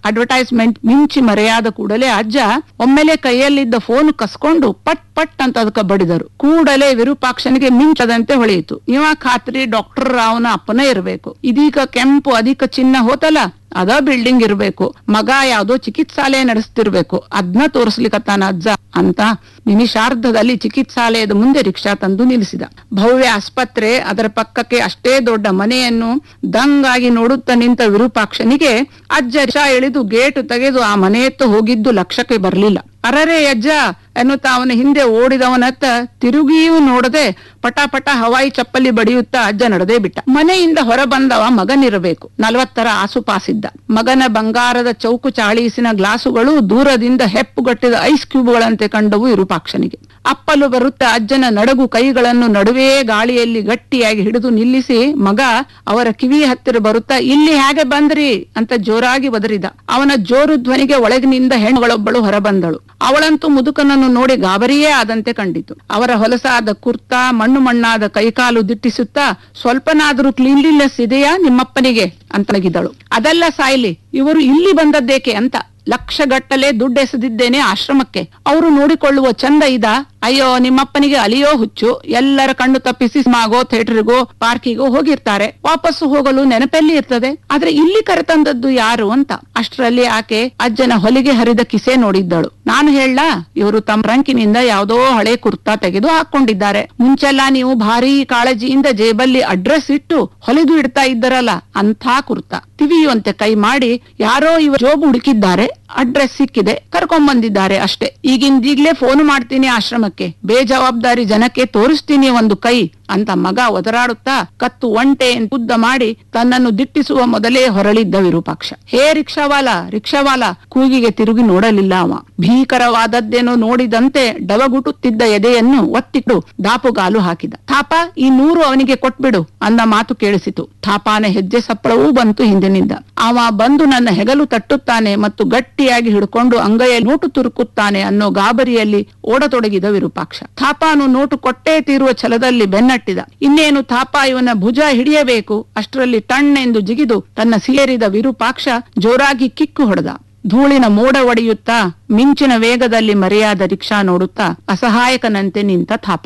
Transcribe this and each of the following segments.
advertisement ಮಿಂಚಿ ಮರೆಯಾದ ಕೂಡಲೇ ಅಜ್ಜ ಒಮ್ಮೆಲೆ ಕೈಯಲ್ಲಿದ್ದ ಫೋನ್ ಕಸ್ಕೊಂಡು ಪಟ್ ಪಟ್ ಅಂತ ಅದಕ್ಕೆ ಬಡಿದರು ಕೂಡಲೇ ವಿರೂಪಾಕ್ಷನಿಗೆ ಮಿಂಚದಂತೆ ಹೊಳೆಯಿತು ಇವ ಖಾತ್ರಿ ಡಾಕ್ಟರ್ ರಾವ್ನ ಅಪ್ಪನೇ ಇರಬೇಕು ಇದೀಗ ಕೆಂಪು ಅಧಿಕ ಚಿನ್ನ ಹೋತಲ್ಲ ಅದ ಬಿಲ್ಡಿಂಗ್ ಇರ್ಬೇಕು ಮಗ ಯಾವ್ದೋ ಚಿಕಿತ್ಸಾಲಯ ನಡೆಸ್ತಿರ್ಬೇಕು ಅದ್ನ ತೋರಿಸ್ಲಿಕತ್ತಾನ ಅಜ್ಜ ಅಂತ ನಿಮಿಷಾರ್ಧದಲ್ಲಿ ಚಿಕಿತ್ಸಾಲಯದ ಮುಂದೆ ರಿಕ್ಷಾ ತಂದು ನಿಲ್ಲಿಸಿದ ಭವ್ಯ ಆಸ್ಪತ್ರೆ ಅದರ ಪಕ್ಕಕ್ಕೆ ಅಷ್ಟೇ ದೊಡ್ಡ ಮನೆಯನ್ನು ದಂಗಾಗಿ ನೋಡುತ್ತಾ ನಿಂತ ವಿರೂಪಾಕ್ಷನಿಗೆ ಅಜ್ಜ ರಿಕ್ಷಾ ಇಳಿದು ಗೇಟ್ ತೆಗೆದು ಆ ಮನೆಯತ್ತ ಹೋಗಿದ್ದು ಲಕ್ಷಕ್ಕೆ ಬರಲಿಲ್ಲ ಅರರೆ ಅಜ್ಜ ಎನ್ನುತ್ತಾ ಅವನ ಹಿಂದೆ ಓಡಿದವನತ್ತ ತಿರುಗಿಯೂ ನೋಡದೆ ಪಟ ಪಟ ಹವಾಯಿ ಚಪ್ಪಲಿ ಬಡಿಯುತ್ತಾ ಅಜ್ಜ ನಡೆದೇ ಬಿಟ್ಟ ಮನೆಯಿಂದ ಹೊರ ಬಂದವ ಮಗನಿರಬೇಕು ನಲವತ್ತರ ಆಸುಪಾಸಿದ್ದ ಮಗನ ಬಂಗಾರದ ಚೌಕು ಚಾಳೀಸಿನ ಗ್ಲಾಸುಗಳು ದೂರದಿಂದ ಹೆಪ್ಪುಗಟ್ಟಿದ ಐಸ್ ಕ್ಯೂಬ್ಗಳಂತೆ ಕಂಡವು ವಿರೂಪಾಕ್ಷನಿಗೆ ಅಪ್ಪಲು ಬರುತ್ತಾ ಅಜ್ಜನ ನಡಗು ಕೈಗಳನ್ನು ನಡುವೆ ಗಾಳಿಯಲ್ಲಿ ಗಟ್ಟಿಯಾಗಿ ಹಿಡಿದು ನಿಲ್ಲಿಸಿ ಮಗ ಅವರ ಕಿವಿ ಹತ್ತಿರ ಬರುತ್ತಾ ಇಲ್ಲಿ ಹೇಗೆ ಬಂದ್ರಿ ಅಂತ ಜೋರಾಗಿ ಬದರಿದ ಅವನ ಜೋರು ಧ್ವನಿಗೆ ಒಳಗಿನಿಂದ ಹೆಣ್ಣುಗಳೊಬ್ಬಳು ಹೊರಬಂದಳು ಅವಳಂತೂ ಮುದುಕನನ್ನು ನೋಡಿ ಗಾಬರಿಯೇ ಆದಂತೆ ಕಂಡಿತು ಅವರ ಹೊಲಸಾದ ಕುರ್ತಾ ಮಣ್ಣು ಮಣ್ಣಾದ ಕೈಕಾಲು ದಿಟ್ಟಿಸುತ್ತಾ ಸ್ವಲ್ಪನಾದರೂ ಕ್ಲೀನ್ಲಿನೆಸ್ ಇದೆಯಾ ನಿಮ್ಮಪ್ಪನಿಗೆ ಅಂತನಗಿದಳು ಅದೆಲ್ಲ ಸಾಯ್ಲಿ ಇವರು ಇಲ್ಲಿ ಬಂದದ್ದೇಕೆ ಅಂತ ಲಕ್ಷಗಟ್ಟಲೆ ದುಡ್ಡು ಎಸೆದಿದ್ದೇನೆ ಆಶ್ರಮಕ್ಕೆ ಅವರು ನೋಡಿಕೊಳ್ಳುವ ಚಂದ ಇದ ಅಯ್ಯೋ ನಿಮ್ಮಪ್ಪನಿಗೆ ಅಲಿಯೋ ಹುಚ್ಚು ಎಲ್ಲರ ಕಣ್ಣು ತಪ್ಪಿಸಿ ಸಿನಿಮಾಗೋ ಥಿಯೇಟರ್ಗೋ ಪಾರ್ಕಿಗೋ ಹೋಗಿರ್ತಾರೆ ವಾಪಸ್ಸು ಹೋಗಲು ನೆನಪಲ್ಲಿ ಇರ್ತದೆ ಆದ್ರೆ ಇಲ್ಲಿ ಕರೆತಂದದ್ದು ಯಾರು ಅಂತ ಅಷ್ಟರಲ್ಲಿ ಆಕೆ ಅಜ್ಜನ ಹೊಲಿಗೆ ಹರಿದ ಕಿಸೆ ನೋಡಿದ್ದಳು ನಾನು ಹೇಳ ಇವರು ತಮ್ಮ ರಂಕಿನಿಂದ ಯಾವ್ದೋ ಹಳೆ ಕುರ್ತಾ ತೆಗೆದು ಹಾಕೊಂಡಿದ್ದಾರೆ ಮುಂಚೆಲ್ಲ ನೀವು ಭಾರಿ ಕಾಳಜಿಯಿಂದ ಜೇಬಲ್ಲಿ ಅಡ್ರೆಸ್ ಇಟ್ಟು ಹೊಲಿದು ಇಡ್ತಾ ಇದ್ದರಲ್ಲ ಅಂಥ ಕುರ್ತಾ ತಿವಿಯುವಂತೆ ಕೈ ಮಾಡಿ ಯಾರೋ ಇವ ಜೋಬು ಹುಡುಕಿದ್ದಾರೆ ಅಡ್ರೆಸ್ ಸಿಕ್ಕಿದೆ ಕರ್ಕೊಂಬಂದಿದ್ದಾರೆ ಅಷ್ಟೇ ಈಗಿಂದೀಗ್ಲೇ ಫೋನ್ ಮಾಡ್ತೀನಿ ಆಶ್ರಮಕ್ಕೆ ಬೇಜವಾಬ್ದಾರಿ ಜನಕ್ಕೆ ತೋರಿಸ್ತೀನಿ ಒಂದು ಕೈ ಅಂತ ಮಗ ಒದರಾಡುತ್ತಾ ಕತ್ತು ಒಂಟೆ ಉದ್ದ ಮಾಡಿ ತನ್ನನ್ನು ದಿಟ್ಟಿಸುವ ಮೊದಲೇ ಹೊರಳಿದ್ದ ವಿರೂಪಾಕ್ಷ ಹೇ ರಿಕ್ಷಾವಾಲ ರಿಕ್ಷಾವಾಲ ಕೂಗಿಗೆ ತಿರುಗಿ ನೋಡಲಿಲ್ಲ ಅವ ಭೀಕರವಾದದ್ದೇನೋ ನೋಡಿದಂತೆ ಡವಗುಟುತ್ತಿದ್ದ ಎದೆಯನ್ನು ಒತ್ತಿಟ್ಟು ದಾಪುಗಾಲು ಹಾಕಿದ ಥಾಪ ಈ ನೂರು ಅವನಿಗೆ ಕೊಟ್ಬಿಡು ಅಂದ ಮಾತು ಕೇಳಿಸಿತು ಥಾಪಾನ ಹೆಜ್ಜೆ ಸಪ್ಪಳವೂ ಬಂತು ಹಿಂದಿನಿಂದ ಅವ ಬಂದು ನನ್ನ ಹೆಗಲು ತಟ್ಟುತ್ತಾನೆ ಮತ್ತು ಗಟ್ಟಿಯಾಗಿ ಹಿಡ್ಕೊಂಡು ಅಂಗೈಯಲ್ಲಿ ನೋಟು ತುರುಕುತ್ತಾನೆ ಅನ್ನೋ ಗಾಬರಿಯಲ್ಲಿ ಓಡತೊಡಗಿದ ವಿರೂಪಾಕ್ಷ ಥಾಪಾನು ನೋಟು ಕೊಟ್ಟೇ ತೀರುವ ಛಲದಲ್ಲಿ ಬೆನ್ನಟ್ಟಿದ ಇನ್ನೇನು ಥಾಪ ಇವನ ಭುಜ ಹಿಡಿಯಬೇಕು ಅಷ್ಟರಲ್ಲಿ ಟಣ್ಣೆಂದು ಜಿಗಿದು ತನ್ನ ಸೇರಿದ ವಿರೂಪಾಕ್ಷ ಜೋರಾಗಿ ಕಿಕ್ಕು ಹೊಡೆದ ಧೂಳಿನ ಮೋಡ ಒಡೆಯುತ್ತಾ ಮಿಂಚಿನ ವೇಗದಲ್ಲಿ ಮರೆಯಾದ ರಿಕ್ಷಾ ನೋಡುತ್ತಾ ಅಸಹಾಯಕನಂತೆ ನಿಂತ ಥಾಪ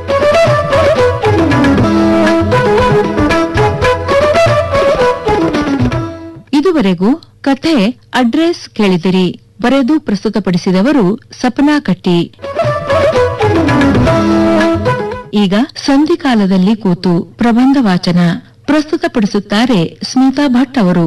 ಇದುವರೆಗೂ ಕಥೆ ಅಡ್ರೆಸ್ ಕೇಳಿದಿರಿ ಬರೆದು ಪ್ರಸ್ತುತಪಡಿಸಿದವರು ಸಪನಾ ಕಟ್ಟಿ ಈಗ ಸಂಧಿಕಾಲದಲ್ಲಿ ಕೂತು ಪ್ರಬಂಧ ವಾಚನ ಪ್ರಸ್ತುತಪಡಿಸುತ್ತಾರೆ ಸ್ಮಿತಾ ಭಟ್ ಅವರು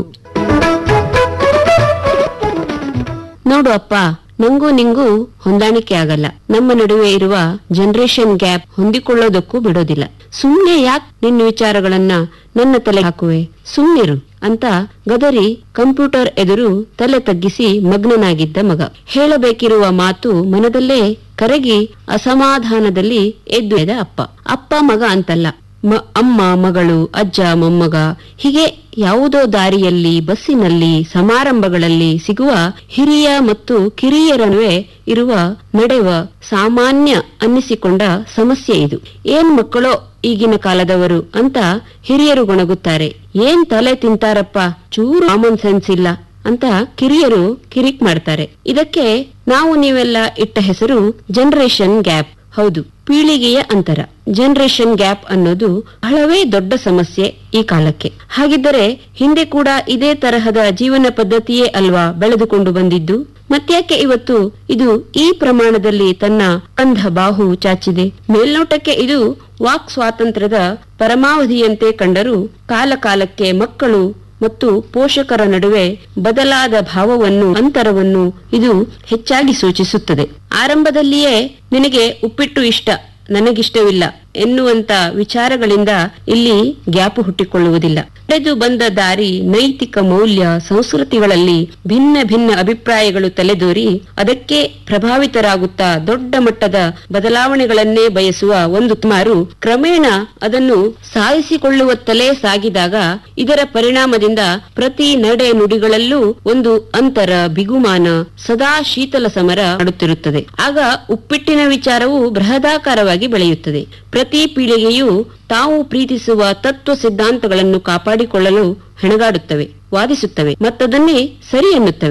ನೋಡು ಅಪ್ಪ ನಂಗೂ ನಿಂಗೂ ಹೊಂದಾಣಿಕೆ ಆಗಲ್ಲ ನಮ್ಮ ನಡುವೆ ಇರುವ ಜನರೇಷನ್ ಗ್ಯಾಪ್ ಹೊಂದಿಕೊಳ್ಳೋದಕ್ಕೂ ಬಿಡೋದಿಲ್ಲ ಸುಮ್ನೆ ಯಾಕ್ ನಿನ್ನ ವಿಚಾರಗಳನ್ನ ನನ್ನ ತಲೆ ಹಾಕುವೆ ಸುಮ್ನಿರು ಅಂತ ಗದರಿ ಕಂಪ್ಯೂಟರ್ ಎದುರು ತಲೆ ತಗ್ಗಿಸಿ ಮಗ್ನನಾಗಿದ್ದ ಮಗ ಹೇಳಬೇಕಿರುವ ಮಾತು ಮನದಲ್ಲೇ ಕರಗಿ ಅಸಮಾಧಾನದಲ್ಲಿ ಎದ್ದು ಎದ ಅಪ್ಪ ಅಪ್ಪ ಮಗ ಅಂತಲ್ಲ ಮ- ಅಮ್ಮ ಮಗಳು ಅಜ್ಜ ಮೊಮ್ಮಗ ಹೀಗೆ ಯಾವುದೋ ದಾರಿಯಲ್ಲಿ ಬಸ್ಸಿನಲ್ಲಿ ಸಮಾರಂಭಗಳಲ್ಲಿ ಸಿಗುವ ಹಿರಿಯ ಮತ್ತು ಕಿರಿಯರ ನಡುವೆ ಇರುವ ನಡೆವ ಸಾಮಾನ್ಯ ಅನ್ನಿಸಿಕೊಂಡ ಸಮಸ್ಯೆ ಇದು ಏನ್ ಮಕ್ಕಳೋ ಈಗಿನ ಕಾಲದವರು ಅಂತ ಹಿರಿಯರು ಗೊಣಗುತ್ತಾರೆ ಏನ್ ತಲೆ ತಿಂತಾರಪ್ಪ ಚೂರು ಕಾಮನ್ ಸೆನ್ಸ್ ಇಲ್ಲ ಅಂತ ಕಿರಿಯರು ಕಿರಿಕ್ ಮಾಡ್ತಾರೆ ಇದಕ್ಕೆ ನಾವು ನೀವೆಲ್ಲ ಇಟ್ಟ ಹೆಸರು ಜನರೇಷನ್ ಗ್ಯಾಪ್ ಹೌದು ಪೀಳಿಗೆಯ ಅಂತರ ಜನರೇಷನ್ ಗ್ಯಾಪ್ ಅನ್ನೋದು ಬಹಳವೇ ದೊಡ್ಡ ಸಮಸ್ಯೆ ಈ ಕಾಲಕ್ಕೆ ಹಾಗಿದ್ದರೆ ಹಿಂದೆ ಕೂಡ ಇದೇ ತರಹದ ಜೀವನ ಪದ್ಧತಿಯೇ ಅಲ್ವಾ ಬೆಳೆದುಕೊಂಡು ಬಂದಿದ್ದು ಮತ್ತ್ಯಾಕೆ ಇವತ್ತು ಇದು ಈ ಪ್ರಮಾಣದಲ್ಲಿ ತನ್ನ ಕಂಧ ಬಾಹು ಚಾಚಿದೆ ಮೇಲ್ನೋಟಕ್ಕೆ ಇದು ವಾಕ್ ಸ್ವಾತಂತ್ರ್ಯದ ಪರಮಾವಧಿಯಂತೆ ಕಂಡರೂ ಕಾಲ ಕಾಲಕ್ಕೆ ಮಕ್ಕಳು ಮತ್ತು ಪೋಷಕರ ನಡುವೆ ಬದಲಾದ ಭಾವವನ್ನು ಅಂತರವನ್ನು ಇದು ಹೆಚ್ಚಾಗಿ ಸೂಚಿಸುತ್ತದೆ ಆರಂಭದಲ್ಲಿಯೇ ನಿನಗೆ ಉಪ್ಪಿಟ್ಟು ಇಷ್ಟ ನನಗಿಷ್ಟವಿಲ್ಲ ಎನ್ನುವಂತ ವಿಚಾರಗಳಿಂದ ಇಲ್ಲಿ ಗ್ಯಾಪು ಹುಟ್ಟಿಕೊಳ್ಳುವುದಿಲ್ಲ ನಡೆದು ಬಂದ ದಾರಿ ನೈತಿಕ ಮೌಲ್ಯ ಸಂಸ್ಕೃತಿಗಳಲ್ಲಿ ಭಿನ್ನ ಭಿನ್ನ ಅಭಿಪ್ರಾಯಗಳು ತಲೆದೋರಿ ಅದಕ್ಕೆ ಪ್ರಭಾವಿತರಾಗುತ್ತಾ ದೊಡ್ಡ ಮಟ್ಟದ ಬದಲಾವಣೆಗಳನ್ನೇ ಬಯಸುವ ಒಂದು ತುಮಾರು ಕ್ರಮೇಣ ಅದನ್ನು ಸಾಧಿಸಿಕೊಳ್ಳುವತ್ತಲೇ ಸಾಗಿದಾಗ ಇದರ ಪರಿಣಾಮದಿಂದ ಪ್ರತಿ ನಡೆ ನುಡಿಗಳಲ್ಲೂ ಒಂದು ಅಂತರ ಬಿಗುಮಾನ ಸದಾ ಶೀತಲ ಸಮರ ಮಾಡುತ್ತಿರುತ್ತದೆ ಆಗ ಉಪ್ಪಿಟ್ಟಿನ ವಿಚಾರವು ಬೃಹದಾಕಾರವಾಗಿ ಬೆಳೆಯುತ್ತದೆ ಪ್ರತಿ ಪೀಳಿಗೆಯು ತಾವು ಪ್ರೀತಿಸುವ ತತ್ವ ಸಿದ್ಧಾಂತಗಳನ್ನು ಕಾಪಾಡಿಕೊಳ್ಳಲು ಹೆಣಗಾಡುತ್ತವೆ ವಾದಿಸುತ್ತವೆ ಮತ್ತದನ್ನೇ ಸರಿ ಎನ್ನುತ್ತವೆ